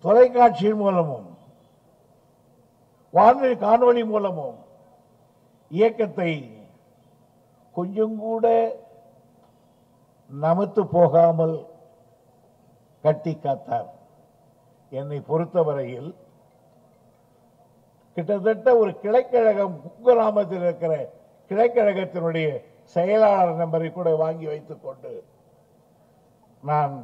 தொலைக்காட்சியின் மூலமும் வானொலி காணொளி மூலமும் இயக்கத்தை கொஞ்சம் கூட நமத்து போகாமல் கட்டி காத்தார் என்னை பொறுத்தவரையில் கிட்டத்தட்ட ஒரு கிளைக்கழகம் குக்கிராமத்தில் இருக்கிற கிளைக்கழகத்தினுடைய செயலாளர் நம்பரை கூட வாங்கி வைத்துக் கொண்டு நான்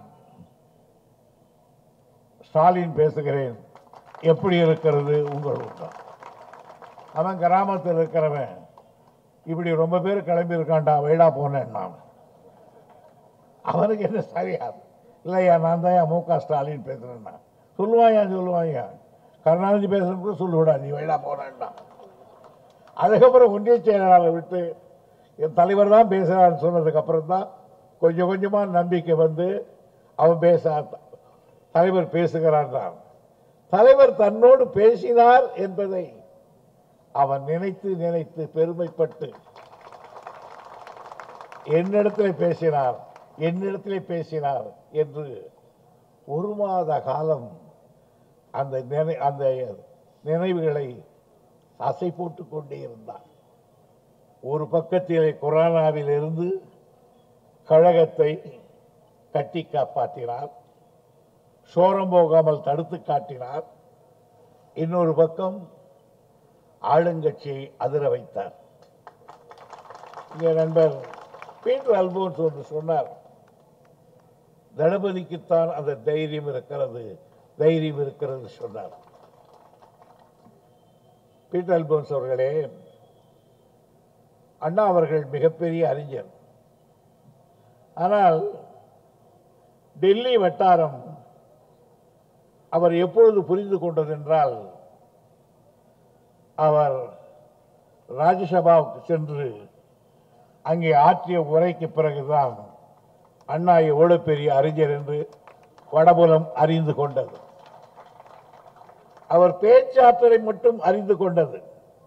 ஸ்டாலின் பேசுகிறேன் எப்படி இருக்கிறது உங்கள் ஊக்கம் அவன் கிராமத்தில் இருக்கிறவன் இப்படி ரொம்ப பேர் கிளம்பி இருக்கான்டா வைடா போனேன் நான் அவனுக்கு என்ன சரியாது இல்லையா நான் தான் மு க ஸ்டாலின் பேசுறேன்னா சொல்லுவாயா சொல்லுவாயா கருணாநிதி பேசுறது கூட சொல்லுவிடா நீ வைடா போனேன்னா அதுக்கப்புறம் ஒன்றிய செயலாளரை விட்டு என் தலைவர் தான் பேசுறான்னு சொன்னதுக்கு அப்புறம் தான் கொஞ்சம் கொஞ்சமா நம்பிக்கை வந்து அவன் பேச தலைவர் பேசுகிறான் தான் தலைவர் தன்னோடு பேசினார் என்பதை அவன் நினைத்து நினைத்து பெருமைப்பட்டு என்னிடத்தில் பேசினார் என்னிடத்தில் பேசினார் என்று ஒரு மாத காலம் அந்த நினை அந்த நினைவுகளை அசை போட்டுக் கொண்டே இருந்தார் ஒரு பக்கத்திலே கொரோனாவில் இருந்து கழகத்தை கட்டி காப்பாற்றினார் சோரம் போகாமல் தடுத்து காட்டினார் இன்னொரு பக்கம் ஆளுங்கட்சியை அதிர வைத்தார் இங்கே நண்பர் பீட்டர் அல்போன்ஸ் ஒன்று சொன்னார் தளபதிக்குத்தான் அந்த தைரியம் இருக்கிறது தைரியம் இருக்கிறது சொன்னார் பீட்டர் அல்போன்ஸ் அவர்களே அண்ணா அவர்கள் மிகப்பெரிய அறிஞர் ஆனால் டெல்லி வட்டாரம் அவர் எப்பொழுது புரிந்து கொண்டதென்றால் அவர் ராஜ்யசபாவுக்கு சென்று அங்கே ஆற்றிய உரைக்கு பிறகுதான் அண்ணா எவ்வளவு பெரிய அறிஞர் என்று வடபுலம் அறிந்து கொண்டது அவர் பேச்சாற்றலை மட்டும் அறிந்து கொண்டது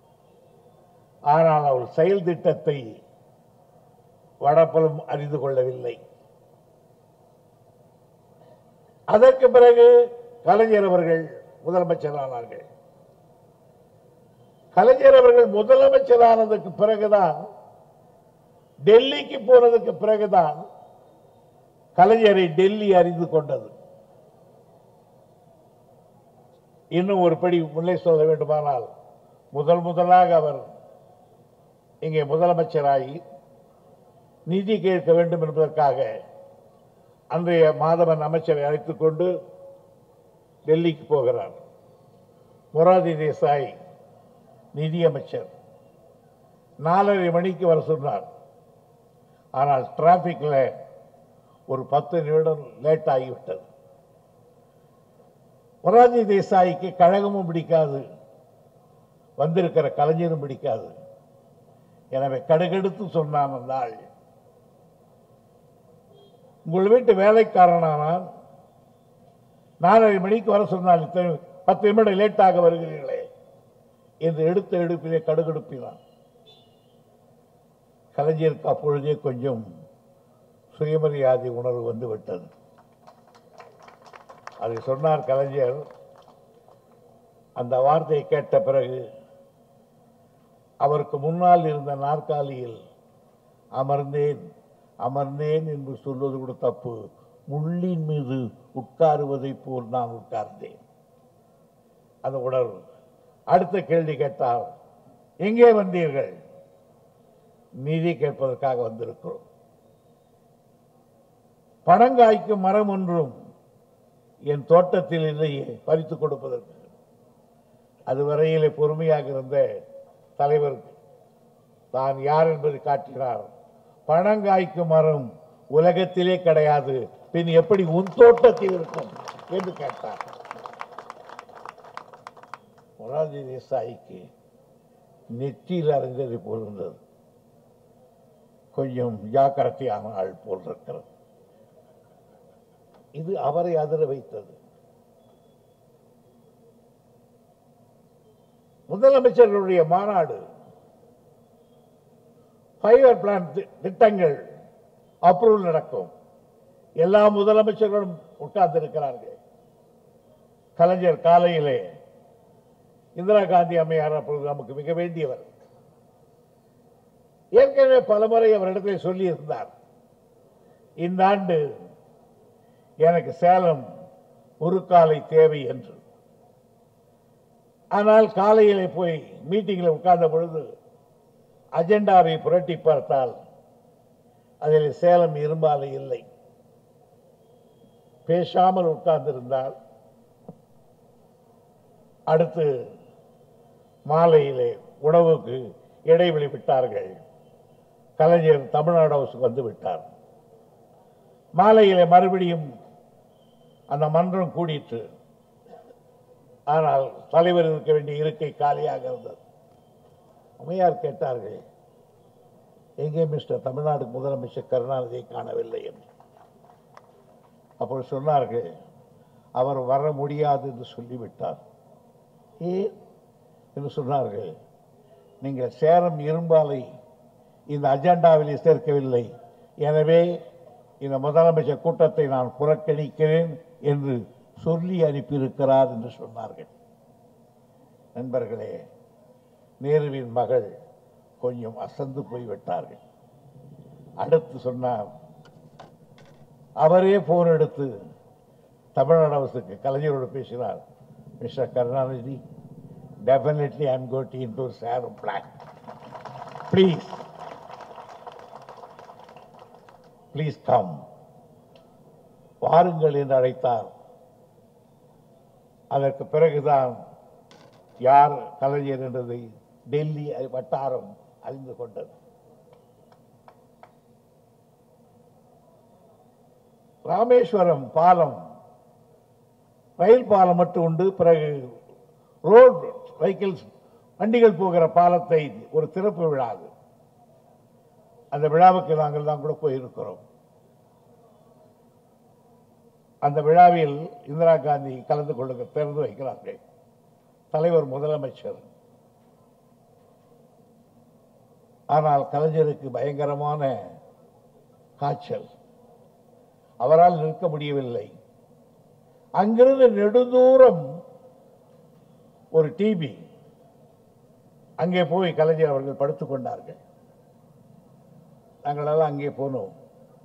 ஆனால் அவர் செயல் திட்டத்தை வடபுலம் அறிந்து கொள்ளவில்லை அதற்கு பிறகு கலைஞர் அவர்கள் முதலமைச்சரானார்கள் கலைஞர் அவர்கள் முதலமைச்சரானதுக்கு பிறகுதான் டெல்லிக்கு போனதுக்கு பிறகுதான் கலைஞரை டெல்லி அறிந்து கொண்டது இன்னும் ஒரு படி முன்னே சொல்ல வேண்டுமானால் முதல் முதலாக அவர் இங்கே முதலமைச்சராகி நிதி கேட்க வேண்டும் என்பதற்காக அன்றைய மாதவன் அமைச்சரை அழைத்துக் கொண்டு டெல்லிக்கு போகிறார் மொராதி தேசாய் நிதியமைச்சர் நாலரை மணிக்கு வர சொன்னார் ஆனால் டிராபிக்ல ஒரு பத்து நிமிடம் லேட் ஆகிவிட்டது மொராஜி தேசாய்க்கு கழகமும் பிடிக்காது வந்திருக்கிற கலைஞரும் பிடிக்காது எனவே கடுகெடுத்து சொன்னான் அந்த ஆள் உங்கள் வீட்டு வேலைக்காரனானால் நாலரை மணிக்கு வர சொன்னால் இத்தனை பத்து நிமிடம் லேட்டாக வருகிறீர்களே என்று எடுத்த எடுப்பிலே கடுகெடுப்பினான் கலைஞருக்கு அப்பொழுதே கொஞ்சம் சுயமரியாதை உணர்வு வந்து விட்டது அதை சொன்னார் கலைஞர் அந்த வார்த்தையை கேட்ட பிறகு அவருக்கு முன்னால் இருந்த நாற்காலியில் அமர்ந்தேன் அமர்ந்தேன் என்று சொல்வது கூட தப்பு முள்ளின் மீது உட்காருவதைப் போல் நான் உட்கார்ந்தேன் அந்த உணர்வு அடுத்த கேள்வி கேட்டால் எங்கே வந்தீர்கள் நிதி கேட்பதற்காக வந்திருக்கிறோம் பணங்காய்க்கும் மரம் ஒன்றும் என் தோட்டத்தில் இல்லையே பறித்துக் கொடுப்பதற்கு அதுவரையிலே பொறுமையாக இருந்த தலைவர் தான் யார் என்பதை காட்டினார் பணங்காய்க்கும் மரம் உலகத்திலே கிடையாது பின் எப்படி உன் தோட்டத்தில் இருக்கும் என்று கேட்டார் மொராஜி தேசாய்க்கு நெற்றியில் அறிந்ததை போல் இருந்தது கொஞ்சம் ஜாக்கிரதையான ஆள் போல் இருக்கிறது இது அவரை அதிர வைத்தது முதலமைச்சர்களுடைய மாநாடு ஃபைவர் பிளான் திட்டங்கள் அப்ரூவல் நடக்கும் எல்லா முதலமைச்சர்களும் உட்கார்ந்து இருக்கிறார்கள் கலைஞர் காலையிலே இந்திரா காந்தி அம்மையார் அப்பொழுது நமக்கு மிக வேண்டியவர் ஏற்கனவே பலமுறை அவரிடத்தில் சொல்லியிருந்தார் இந்த ஆண்டு எனக்கு சேலம் ஒரு காலை தேவை என்று ஆனால் காலையிலே போய் மீட்டிங்கில் உட்கார்ந்த பொழுது அஜெண்டாவை புரட்டி பார்த்தால் அதில் சேலம் இரும்பாலை இல்லை பேசாமல் உட்கார்ந்திருந்தால் அடுத்து மாலையிலே உணவுக்கு இடைவெளி விட்டார்கள் கலைஞர் தமிழ்நாடு ஹவுஸுக்கு வந்து விட்டார் மாலையிலே மறுபடியும் அந்த மன்றம் கூடிற்று ஆனால் தலைவர் இருக்க வேண்டிய இருக்கை காலியாக இருந்தது அம்மையார் கேட்டார்கள் எங்கே மிஸ்டர் தமிழ்நாடு முதலமைச்சர் கருணாநிதியை காணவில்லை என்று அப்பொழுது சொன்னார்கள் அவர் வர முடியாது என்று சொல்லிவிட்டார் ஏன் என்று சொன்னார்கள் நீங்கள் சேலம் இரும்பாலை இந்த அஜெண்டாவில் சேர்க்கவில்லை எனவே இந்த முதலமைச்சர் கூட்டத்தை நான் புறக்கணிக்கிறேன் என்று சொல்லி அனுப்பியிருக்கிறார் என்று சொன்னார்கள் நண்பர்களே நேருவின் மகள் கொஞ்சம் அசந்து போய்விட்டார்கள் அடுத்து சொன்னார் அவரே போன் எடுத்து தமிழ்நாடு அரசுக்கு கலைஞரோடு பேசினார் மிஸ்டர் கருணாநிதி டெஃபினெட்லி ஐம் கோட்டி இன் டு சேரம் பிளான் ப்ளீஸ் ப்ளீஸ் கம் வாருங்கள் என்று அழைத்தார் அதற்கு பிறகுதான் யார் கலைஞர் என்றதை டெல்லி வட்டாரம் அறிந்து கொண்டது ராமேஸ்வரம் பாலம் ரயில் பாலம் மட்டும் உண்டு பிறகு ரோட் வெஹிக்கிள்ஸ் வண்டிகள் போகிற பாலத்தை ஒரு திறப்பு விழா அது அந்த விழாவுக்கு நாங்கள் தான் கூட போயிருக்கிறோம் அந்த விழாவில் இந்திரா காந்தி கலந்து கொள்ள திறந்து வைக்கிறார்கள் தலைவர் முதலமைச்சர் ஆனால் கலைஞருக்கு பயங்கரமான காய்ச்சல் அவரால் நிற்க முடியவில்லை அங்கிருந்து நெடுதூரம் ஒரு டிபி அங்கே போய் கலைஞர் அவர்கள் படுத்துக் கொண்டார்கள் நாங்களெல்லாம் அங்கே போனோம்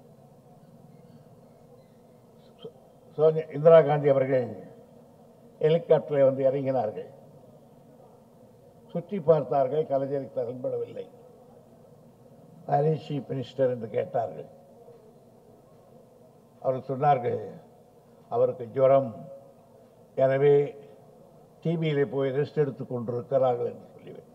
சோனியா இந்திரா காந்தி அவர்கள் ஹெலிகாப்டரில் வந்து இறங்கினார்கள் சுற்றி பார்த்தார்கள் கலைஞருக்கு தென்படவில்லை ஹரி சீஃப் மினிஸ்டர் என்று கேட்டார்கள் அவர் சொன்னார்கள் அவருக்கு ஜுரம் எனவே டிவியிலே போய் ரெஸ்ட் எடுத்துக் கொண்டிருக்கிறார்கள் என்று சொல்லிவிட்டு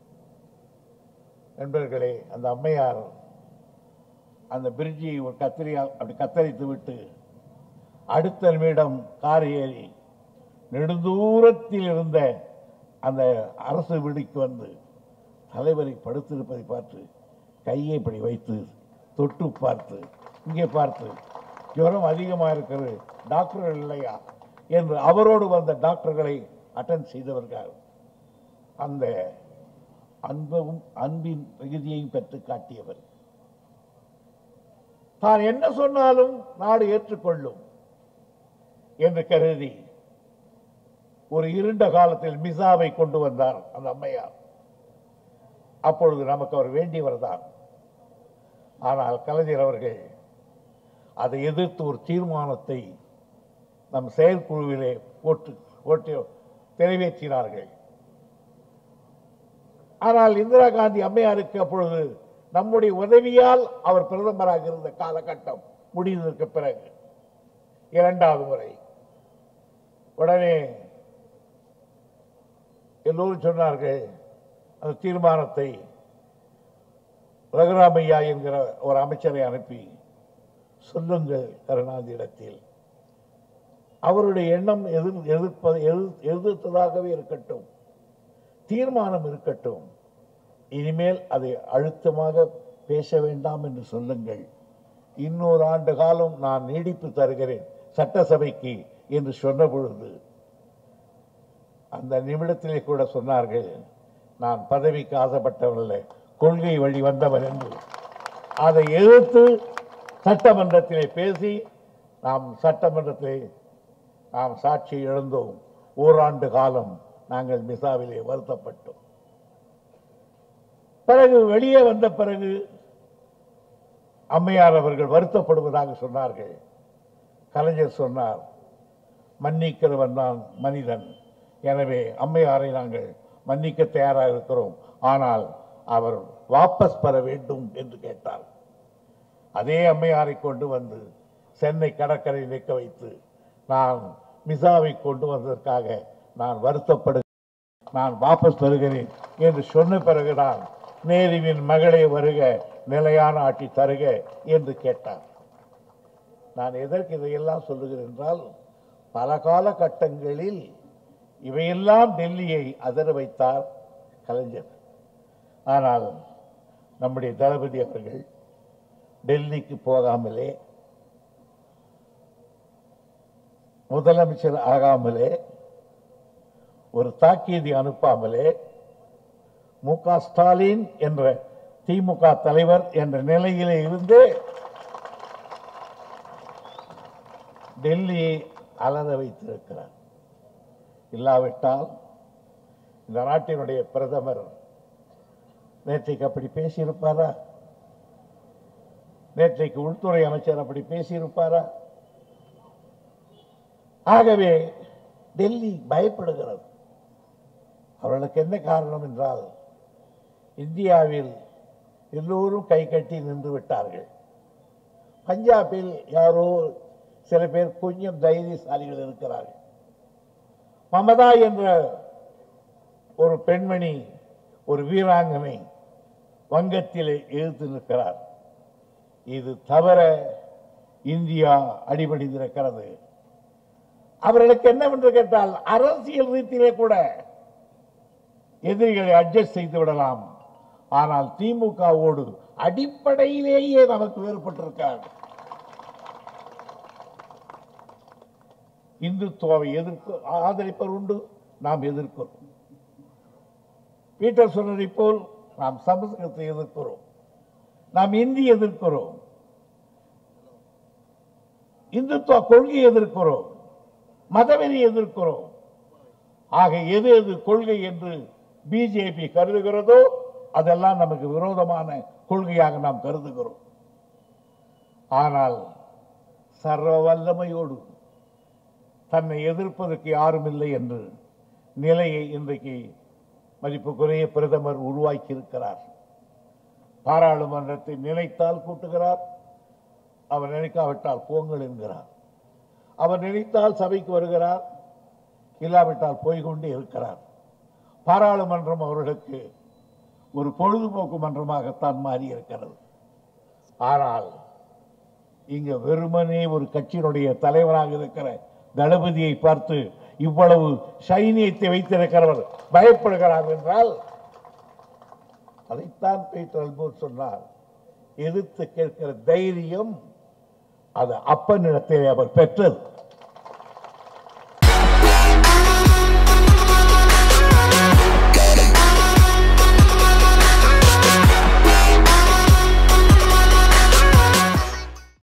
நண்பர்களே அந்த அம்மையார் அந்த பிரிட்ஜை ஒரு கத்திரியால் அப்படி கத்தரித்து விட்டு அடுத்த நிமிடம் கார் ஏறி நெடுந்தூரத்தில் இருந்த அந்த அரசு விடுக்கு வந்து தலைவரை படுத்திருப்பதை பார்த்து கையை இப்படி வைத்து தொட்டு பார்த்து இங்கே பார்த்து ஜுரம் அதிகமாக இருக்கிறது டாக்டர்கள் இல்லையா என்று அவரோடு வந்த டாக்டர்களை அட்டன் செய்தவர்கள் அந்த அன்பும் அன்பின் மிகுதியையும் பெற்று காட்டியவர் தான் என்ன சொன்னாலும் நாடு ஏற்றுக்கொள்ளும் என்று கருதி ஒரு இருண்ட காலத்தில் மிசாவை கொண்டு வந்தார் அந்த அம்மையார் அப்பொழுது நமக்கு அவர் வேண்டியவர் தான் ஆனால் கலைஞர் அவர்கள் அதை எதிர்த்து ஒரு தீர்மானத்தை நம் செயற்குழுவிலே போட்டு போட்டு நிறைவேற்றினார்கள் ஆனால் இந்திரா காந்தி அம்மையாருக்கு அப்பொழுது நம்முடைய உதவியால் அவர் பிரதமராக இருந்த காலகட்டம் முடிந்ததற்கு பிறகு இரண்டாவது முறை உடனே எல்லோரும் சொன்னார்கள் அந்த தீர்மானத்தை ரகுராமையா என்கிற ஒரு அமைச்சரை அனுப்பி சொல்லுங்கள் கருணாநிதியிடத்தில் அவருடைய எண்ணம் எதிர் எதிர்ப்பது எதிர் எதிர்த்ததாகவே இருக்கட்டும் தீர்மானம் இருக்கட்டும் இனிமேல் அதை அழுத்தமாக பேச வேண்டாம் என்று சொல்லுங்கள் இன்னொரு ஆண்டு காலம் நான் நீடிப்பு தருகிறேன் சட்டசபைக்கு என்று சொன்ன பொழுது அந்த நிமிடத்திலே கூட சொன்னார்கள் நான் பதவிக்கு ஆசைப்பட்டவன் அல்ல கொள்கை வழி வந்தவன் என்று அதை எதிர்த்து சட்டமன்றத்திலே பேசி நாம் சட்டமன்றத்திலே நாம் சாட்சி இழந்தோம் ஓராண்டு காலம் நாங்கள் மிசாவிலே வருத்தப்பட்டோம் பிறகு வெளியே வந்த பிறகு அம்மையார் அவர்கள் வருத்தப்படுவதாக சொன்னார்கள் கலைஞர் சொன்னார் மன்னிக்கிறவன் தான் மனிதன் எனவே அம்மையாரை நாங்கள் மன்னிக்க தயாராக இருக்கிறோம் ஆனால் அவர் வாபஸ் பெற வேண்டும் என்று கேட்டார் அதே அம்மையாரை கொண்டு வந்து சென்னை கடற்கரை நிற்க வைத்து நான் மிசாவை கொண்டு வந்ததற்காக நான் வருத்தப்படு நான் வாபஸ் பெறுகிறேன் என்று சொன்ன பிறகுதான் நேருவின் மகளே வருக நிலையான ஆட்சி தருக என்று கேட்டார் நான் எதற்கு இதையெல்லாம் சொல்லுகிறேன் என்றால் பல காலகட்டங்களில் இவையெல்லாம் டெல்லியை அதிர வைத்தார் கலைஞர் ஆனால் நம்முடைய தளபதி அவர்கள் டெல்லிக்கு போகாமலே முதலமைச்சர் ஆகாமலே ஒரு தாக்கீதை அனுப்பாமலே மு க ஸ்டாலின் என்ற திமுக தலைவர் என்ற நிலையிலே இருந்து டெல்லியை அலற வைத்திருக்கிறார் இல்லாவிட்டால் இந்த நாட்டினுடைய பிரதமர் நேற்றைக்கு அப்படி பேசியிருப்பாரா நேற்றைக்கு உள்துறை அமைச்சர் அப்படி பேசியிருப்பாரா ஆகவே டெல்லி பயப்படுகிறது அவர்களுக்கு என்ன காரணம் என்றால் இந்தியாவில் எல்லோரும் கை கட்டி நின்று விட்டார்கள் பஞ்சாபில் யாரோ சில பேர் கொஞ்சம் தைரியசாலிகள் இருக்கிறார்கள் மமதா என்ற ஒரு பெண்மணி ஒரு வீராங்கனை வங்கத்திலே எதிர்த்து நிற்கிறார் இது தவிர இந்தியா அடிபணிந்திருக்கிறது அவர்களுக்கு என்னவென்று கேட்டால் அரசியல் ரீதியிலே கூட எதிரிகளை அட்ஜஸ்ட் செய்து விடலாம் ஆனால் திமுகவோடு அடிப்படையிலேயே நமக்கு வேறுபட்டிருக்காங்க இந்துத்துவாவை எதிர்க்க ஆதரிப்பவர் உண்டு நாம் எதிர்க்கிறோம் பீட்டர் சொன்னதை போல் நாம் சமஸ்கிருதத்தை எதிர்க்கிறோம் நாம் இந்தி எதிர்க்கிறோம் இந்துத்துவ கொள்கை எதிர்க்கிறோம் மதவெறி எதிர்க்கிறோம் ஆக எது எது கொள்கை என்று பிஜேபி கருதுகிறதோ அதெல்லாம் நமக்கு விரோதமான கொள்கையாக நாம் கருதுகிறோம் ஆனால் சர்வ வல்லமையோடு தன்னை எதிர்ப்பதற்கு யாரும் இல்லை என்று நிலையை இன்றைக்கு மதிப்புக்குரிய பிரதமர் உருவாக்கி இருக்கிறார் பாராளுமன்றத்தை நினைத்தால் கூட்டுகிறார் அவர் நினைக்காவிட்டால் போங்கள் என்கிறார் அவர் நினைத்தால் சபைக்கு வருகிறார் இல்லாவிட்டால் போய்கொண்டே இருக்கிறார் பாராளுமன்றம் அவர்களுக்கு ஒரு பொழுதுபோக்கு மன்றமாகத்தான் மாறி இருக்கிறது ஆனால் இங்க வெறுமனே ஒரு கட்சியினுடைய தலைவராக இருக்கிற தளபதியை பார்த்து இவ்வளவு சைனியத்தை வைத்திருக்கிறவர் பயப்படுகிறார் என்றால் அதைத்தான் பீட்டர் அல்போர் சொன்னார் எதிர்த்து கேட்கிற தைரியம் அது அப்பனிடத்தில் அவர் பெற்றது